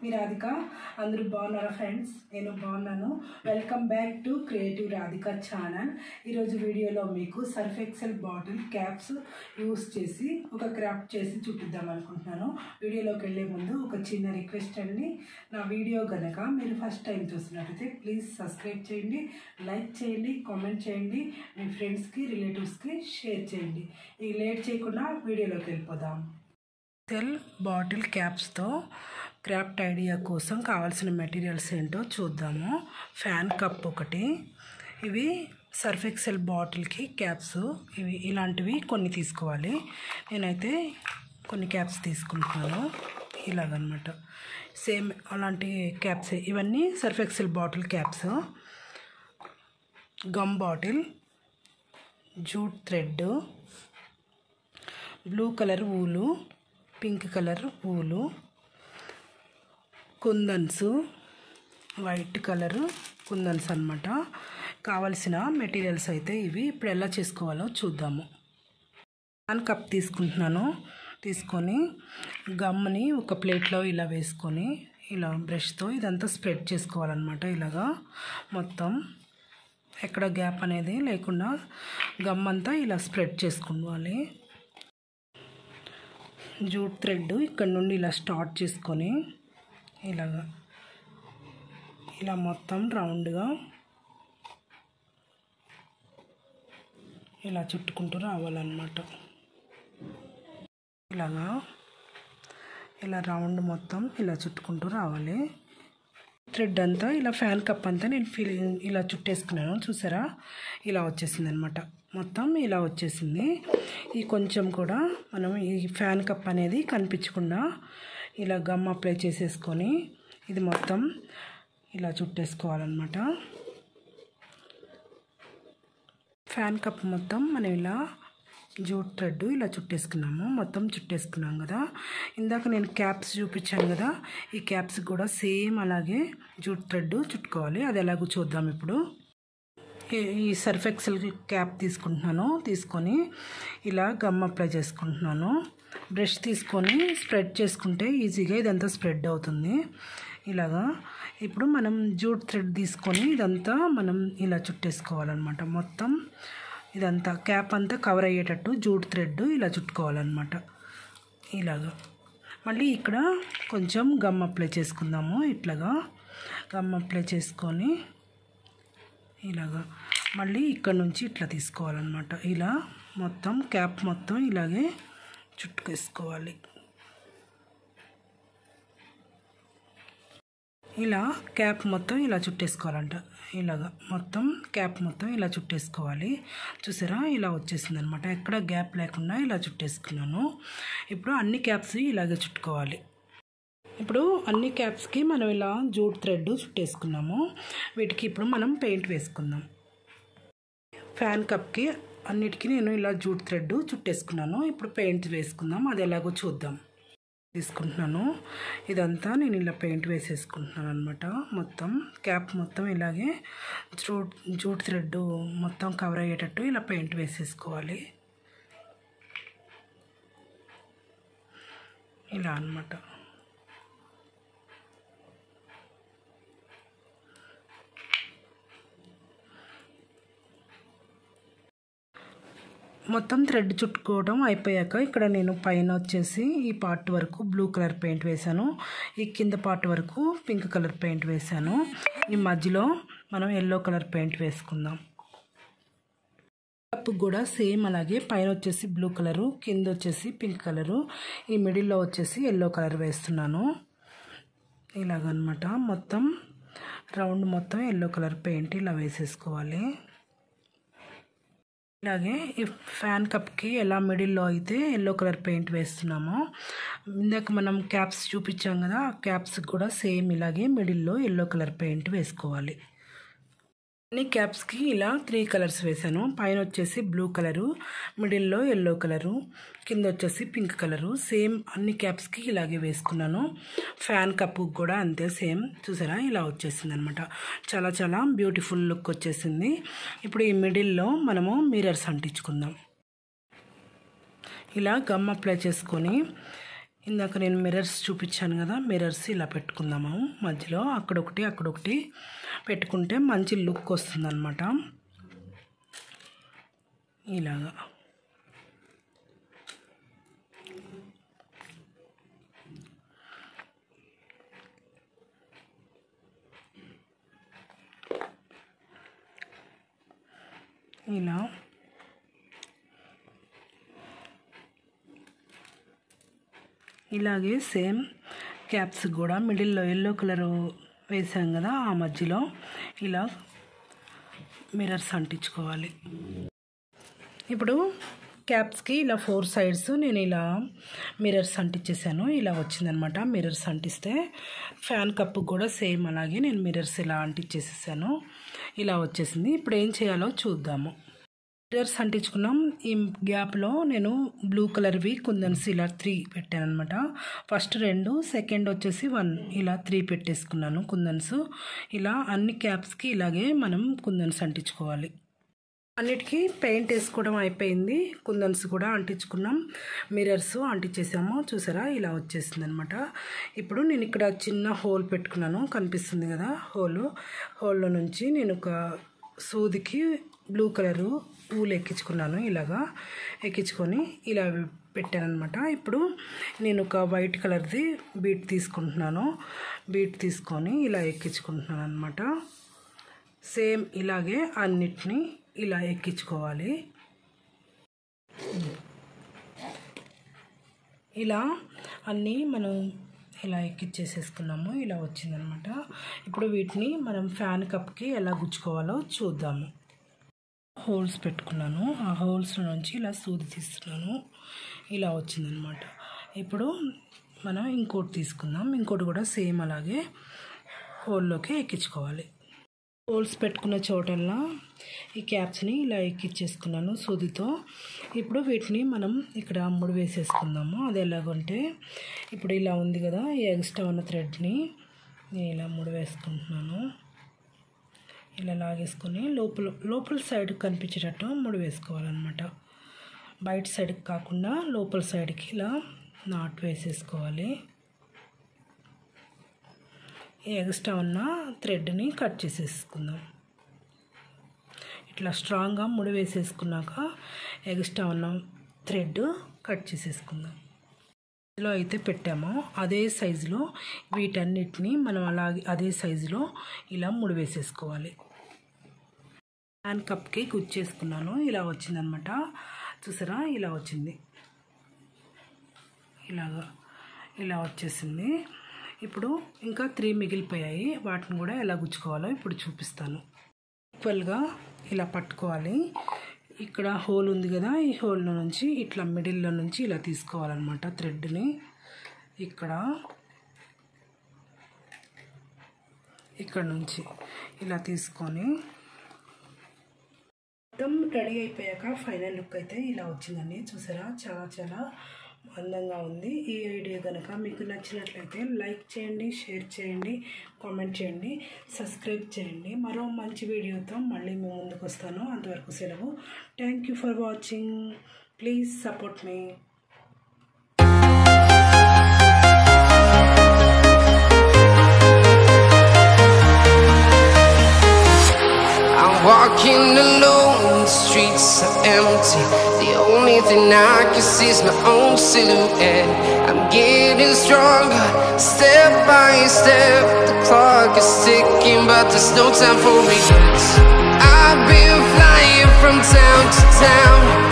రాధిక అందరూ బాగున్నారా ఫ్రెండ్స్ నేను బాగున్నాను welcome back to creative Radhika channel ఈరోజు వీడియోలో మీకు Surf Excel bottle caps use చేసి ఒక క్రాఫ్ట్ చేసి చూపిద్దాం అనుకుంటున్నాను వీడియోలోకి వెళ్ళే ముందు ఒక చిన్న రిక్వెస్ట్ అండి నా వీడియో కనుక మీరు ఫస్ట్ టైం చూసినట్టయితే ప్లీజ్ సబ్స్క్రైబ్ చేయండి లైక్ చేయండి కామెంట్ చేయండి మీ ఫ్రెండ్స్కి రిలేటివ్స్కి షేర్ చేయండి ఈ లేట్ చేయకుండా వీడియోలోకి వెళ్ళిపోదాం సెల్ బాటిల్ క్యాప్స్తో క్రాఫ్ట్ ఐడియా కోసం కావాల్సిన మెటీరియల్స్ ఏంటో చూద్దాము ఫ్యాన్ కప్ ఒకటి ఇవి సర్ఫ్ ఎక్సెల్ బాటిల్కి క్యాప్స్ ఇవి ఇలాంటివి కొన్ని తీసుకోవాలి నేనైతే కొన్ని క్యాప్స్ తీసుకుంటున్నాను ఇలాగనమాట సేమ్ అలాంటి క్యాప్స్ ఇవన్నీ Surf Excel bottle caps gum bottle jute thread blue colour ఊలు పింక్ కలర్ ఊలు కుందన్స్ వైట్ కలర్ కుందన్స్ అనమాట కావలసిన మెటీరియల్స్ అయితే ఇవి ఇప్పుడు ఎలా చేసుకోవాలో చూద్దాము వన్ కప్ తీసుకుంటున్నాను తీసుకొని గమ్ని ఒక ప్లేట్లో ఇలా వేసుకొని ఇలా బ్రష్తో ఇదంతా స్ప్రెడ్ చేసుకోవాలన్నమాట ఇలాగా మొత్తం ఎక్కడ గ్యాప్ అనేది లేకుండా గమ్ అంతా ఇలా స్ప్రెడ్ చేసుకోవాలి జూట్ థ్రెడ్ ఇక్కడ నుండి ఇలా స్టార్ట్ చేసుకొని ఇలాగా ఇలా మొత్తం రౌండ్గా ఇలా చుట్టుకుంటూ రావాలన్నమాట ఇలాగా ఇలా రౌండ్ మొత్తం ఇలా చుట్టుకుంటూ రావాలి థ్రెడ్ అంతా ఇలా ఫ్యాన్ కప్ అంతా నేను ఫీల్ ఇలా చుట్టేసుకున్నాను చూసారా ఇలా వచ్చేసింది అనమాట మొత్తం ఇలా వచ్చేసింది ఈ కొంచెం కూడా మనం ఈ ఫ్యాన్ కప్ అనేది కనిపించకుండా ఇలా గమ్ అప్లై చేసేసుకొని ఇది మొత్తం ఇలా చుట్టేసుకోవాలన్నమాట ఫ్యాన్ కప్ మొత్తం మనం ఇలా జూట్ థ్రెడ్ ఇలా చుట్టేసుకున్నాము మొత్తం చుట్టేసుకున్నాం కదా ఇందాక నేను క్యాప్స్ చూపించాను కదా ఈ క్యాప్స్ కూడా సేమ్ అలాగే జూట్ థ్రెడ్ చుట్టుకోవాలి అది ఎలాగో చూద్దాం ఇప్పుడు ఈ సర్ఫ్ ఎక్సెల్ క్యాప్ తీసుకుంటున్నాను తీసుకొని ఇలా గమ్ అప్లై చేసుకుంటున్నాను బ్రష్ తీసుకొని స్ప్రెడ్ చేసుకుంటే ఈజీగా ఇదంతా స్ప్రెడ్ అవుతుంది ఇలాగా ఇప్పుడు మనం జూట్ థ్రెడ్ తీసుకొని ఇదంతా మనం ఇలా చుట్టేసుకోవాలన్నమాట మొత్తం ఇదంతా క్యాప్ అంతా కవర్ అయ్యేటట్టు జూట్ థ్రెడ్ ఇలా చుట్టుకోవాలన్నమాట ఇలాగా మళ్ళీ ఇక్కడ కొంచెం గమ్ అప్లై చేసుకుందాము ఇట్లాగా గమ్ అప్లై చేసుకొని ఇలాగా మళ్ళీ ఇక్కడ నుంచి ఇట్లా తీసుకోవాలన్నమాట ఇలా మొత్తం క్యాప్ మొత్తం ఇలాగే చుట్టుకేసుకోవాలి ఇలా క్యాప్ మొత్తం ఇలా చుట్టేసుకోవాలంట ఇలాగా మొత్తం క్యాప్ మొత్తం ఇలా చుట్టేసుకోవాలి చూసారా ఇలా వచ్చేసింది అనమాట ఎక్కడ గ్యాప్ లేకుండా ఇలా చుట్టేసుకున్నాను ఇప్పుడు అన్ని క్యాప్స్ ఇలాగే చుట్టుకోవాలి ఇప్పుడు అన్ని క్యాప్స్కి మనం ఇలా జూట్ థ్రెడ్ చుట్టేసుకున్నాము వీటికి ఇప్పుడు మనం పెయింట్ వేసుకుందాం ఫ్యాన్ కప్కి అన్నిటికీ నేను ఇలా జూట్ థ్రెడ్ చుట్టేసుకున్నాను ఇప్పుడు పెయింట్ వేసుకుందాం అది ఎలాగో చూద్దాం తీసుకుంటున్నాను ఇదంతా నేను ఇలా పెయింట్ వేసేసుకుంటున్నాను అనమాట మొత్తం క్యాప్ మొత్తం ఇలాగే జూట్ జూట్ థ్రెడ్ మొత్తం కవర్ అయ్యేటట్టు ఇలా పెయింట్ వేసేసుకోవాలి ఇలా అనమాట మొత్తం థ్రెడ్ చుట్టుకోవడం అయిపోయాక ఇక్కడ నేను పైన వచ్చేసి ఈ పార్ట్ వరకు బ్లూ కలర్ పెయింట్ వేశాను ఈ కింద పార్ట్ వరకు పింక్ కలర్ పెయింట్ వేశాను ఈ మధ్యలో మనం ఎల్లో కలర్ పెయింట్ వేసుకుందాం కప్పు కూడా సేమ్ అలాగే పైన వచ్చేసి బ్లూ కలరు కింద వచ్చేసి పింక్ కలరు ఈ మిడిల్లో వచ్చేసి ఎల్లో కలర్ వేస్తున్నాను ఇలాగనమాట మొత్తం రౌండ్ మొత్తం ఎల్లో కలర్ పెయింట్ ఇలా వేసేసుకోవాలి ఇలాగే ఈ ఫ్యాన్ కప్కి ఎలా మిడిల్లో అయితే ఎల్లో కలర్ పెయింట్ వేస్తున్నామో ఇందాక మనం క్యాప్స్ చూపించాం కదా ఆ క్యాప్స్ కూడా సేమ్ ఇలాగే మిడిల్లో ఎల్లో కలర్ పెయింట్ వేసుకోవాలి అన్ని క్యాప్స్కి ఇలా త్రీ కలర్స్ వేసాను పైన వచ్చేసి బ్లూ కలరు మిడిల్లో ఎల్లో కలరు కింద వచ్చేసి పింక్ కలరు సేమ్ అన్ని క్యాప్స్కి ఇలాగే వేసుకున్నాను ఫ్యాన్ కప్పు కూడా అంతే సేమ్ చూసారా ఇలా వచ్చేసింది అనమాట చాలా చాలా బ్యూటిఫుల్ లుక్ వచ్చేసింది ఇప్పుడు ఈ మిడిల్లో మనము మిరర్స్ అంటించుకుందాం ఇలా గమ్ అప్లై చేసుకొని ఇందాక నేను మిర్రర్స్ చూపించాను కదా మిర్రర్స్ ఇలా పెట్టుకుందాము మధ్యలో అక్కడొకటి అక్కడొకటి పెట్టుకుంటే మంచి లుక్ వస్తుందన్నమాట ఇలాగా ఇలా ఇలాగే సేమ్ క్యాప్స్ కూడా మిడిల్లో ఎల్లో కలర్ వేసాం కదా ఆ మధ్యలో ఇలా మిర్రర్స్ అంటించుకోవాలి ఇప్పుడు క్యాప్స్కి ఇలా ఫోర్ సైడ్స్ నేను ఇలా మిర్రర్స్ అంటించేసాను ఇలా వచ్చిందనమాట మిర్రర్స్ అంటిస్తే ఫ్యాన్ కప్పు కూడా సేమ్ అలాగే నేను మిర్రర్స్ ఇలా అంటించేసేసాను ఇలా వచ్చేసింది ఇప్పుడు ఏం చేయాలో చూద్దాము మిర్రర్స్ అంటించుకున్నాం ఈ గ్యాప్లో నేను బ్లూ కలర్వి కుందన్స్ ఇలా త్రీ పెట్టాను అనమాట ఫస్ట్ రెండు సెకండ్ వచ్చేసి వన్ ఇలా త్రీ పెట్టేసుకున్నాను కుందన్స్ ఇలా అన్ని క్యాప్స్కి ఇలాగే మనం కుందన్స్ అంటించుకోవాలి అన్నిటికీ పెయింట్ వేసుకోవడం అయిపోయింది కుందన్స్ కూడా అంటించుకున్నాం మిర్రర్స్ అంటించేసాము చూసారా ఇలా వచ్చేసింది అనమాట ఇప్పుడు నేను ఇక్కడ చిన్న హోల్ పెట్టుకున్నాను కనిపిస్తుంది కదా హోల్ హోల్లో నుంచి నేను ఒక సూదికి బ్లూ కలరు పూలు ఎక్కించుకున్నాను ఇలాగా ఎక్కించుకొని ఇలా పెట్టాను అనమాట ఇప్పుడు నేను ఒక వైట్ కలర్ది బీట్ తీసుకుంటున్నాను బీట్ తీసుకొని ఇలా ఎక్కించుకుంటున్నాను అనమాట సేమ్ ఇలాగే అన్నిటినీ ఇలా ఎక్కించుకోవాలి ఇలా అన్నీ మనం ఇలా ఎక్కిచ్చేసేసుకున్నాము ఇలా వచ్చిందనమాట ఇప్పుడు వీటిని మనం ఫ్యాన్ కప్కి ఎలా గుచ్చుకోవాలో చూద్దాము హోల్స్ పెట్టుకున్నాను ఆ హోల్స్ నుంచి ఇలా సూది తీస్తున్నాను ఇలా వచ్చిందనమాట ఇప్పుడు మనం ఇంకోటి తీసుకుందాం ఇంకోటి కూడా సేమ్ అలాగే హోల్లోకి ఎక్కించుకోవాలి హోల్స్ పెట్టుకున్న చోటల్లా ఈ క్యాప్స్ని ఇలా ఎక్కిచ్చేసుకున్నాను సూదితో ఇప్పుడు వీటిని మనం ఇక్కడ ముడి వేసేసుకుందాము అది ఎలాగంటే ఇప్పుడు ఇలా ఉంది కదా ఈ ఎక్స్ట్రా ఉన్న థ్రెడ్ని నేను ఇలా ముడి వేసుకుంటున్నాను ఇలా లాగేసుకొని లోపల లోపల సైడ్ కనిపించేటట్టు ముడి వేసుకోవాలన్నమాట బయట సైడ్కి కాకుండా లోపల సైడ్కి ఇలా నాట్ వేసేసుకోవాలి ఈ ఎక్స్ట్రా ఉన్న థ్రెడ్ని కట్ చేసేసుకుందాం ఇట్లా స్ట్రాంగ్గా ముడి వేసేసుకున్నాక ఎక్స్ట్రా ఉన్న థ్రెడ్ కట్ చేసేసుకుందాం ఇందులో అయితే పెట్టామో అదే సైజులో వీటన్నిటిని మనం అలాగే అదే సైజులో ఇలా ముడి వేసేసుకోవాలి హ్యాండ్ కప్కి గుచ్చేసుకున్నాను ఇలా వచ్చిందనమాట చూసారా ఇలా వచ్చింది ఇలాగా ఇలా వచ్చేసింది ఇప్పుడు ఇంకా త్రీ మిగిలిపోయాయి వాటిని కూడా ఎలా గుచ్చుకోవాలో ఇప్పుడు చూపిస్తాను ఈక్వల్గా ఇలా పట్టుకోవాలి ఇక్కడ హోల్ ఉంది కదా ఈ హోల్లో నుంచి ఇట్లా మిడిల్లో నుంచి ఇలా తీసుకోవాలన్నమాట థ్రెడ్ని ఇక్కడ ఇక్కడ నుంచి ఇలా తీసుకొని మొత్తం రెడీ అయిపోయాక ఫైనల్ లుక్ అయితే ఇలా వచ్చిందండి చూసారా చాలా చాలా అందంగా ఉంది ఈ ఐడియా కనుక మీకు నచ్చినట్లయితే లైక్ చేయండి షేర్ చేయండి కామెంట్ చేయండి సబ్స్క్రైబ్ చేయండి మరో మంచి వీడియోతో మళ్ళీ మేము ముందుకు వస్తాను అంతవరకు సెలవు thank you for watching please support మీ I'm walking alone, the streets are empty. The only thing I can see is my own silhouette. I'm getting stronger, step by step. The clock is ticking, but there's no time for regrets. I've been flying from town to town.